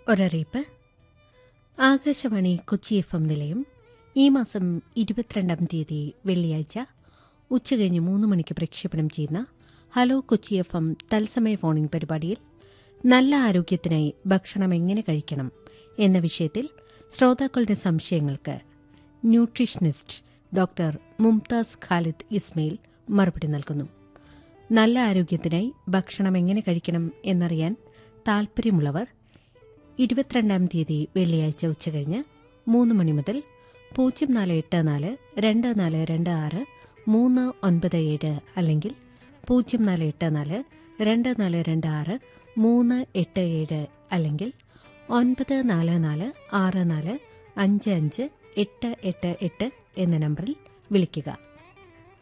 ഒരറിയിപ്പ് Akashvani Kochi F M നിലയം ഈ മാസം ഇരുപത്തിരണ്ടാം തീയതി വെള്ളിയാഴ്ച ഉച്ചകഴിഞ്ഞ് മൂന്ന് മണിക്ക് പ്രക്ഷേപണം ചെയ്യുന്ന ഹലോ കൊച്ചി എഫ് എം തത്സമയ ഫോണിംഗ് പരിപാടിയിൽ നല്ല ആരോഗ്യത്തിനായി ഭക്ഷണം എങ്ങനെ കഴിക്കണം എന്ന വിഷയത്തിൽ ശ്രോതാക്കളുടെ സംശയങ്ങൾക്ക് ന്യൂട്രീഷനിസ്റ്റ് ഡോക്ടർ മുംതാസ് ഖാലിദ് ഇസ്മയിൽ മറുപടി നൽകുന്നു നല്ല ആരോഗ്യത്തിനായി ഭക്ഷണം എങ്ങനെ കഴിക്കണം എന്നറിയാൻ താൽപ്പര്യമുള്ളവർ ഇരുപത്തിരണ്ടാം തീയതി വെള്ളിയാഴ്ച ഉച്ചകഴിഞ്ഞ് മൂന്ന് മണി മുതൽ പൂജ്യം നാല് എട്ട് നാല് രണ്ട് നാല് രണ്ട് ആറ് മൂന്ന് ഒൻപത് ഏഴ് അല്ലെങ്കിൽ പൂജ്യം നാല് എട്ട് നാല് രണ്ട് നാല് രണ്ട് ആറ് മൂന്ന് എട്ട് ഏഴ് അല്ലെങ്കിൽ ഒൻപത് നാല് നാല് ആറ് നാല് അഞ്ച് അഞ്ച് എട്ട് എട്ട് എട്ട് എന്ന നമ്പറിൽ വിളിക്കുക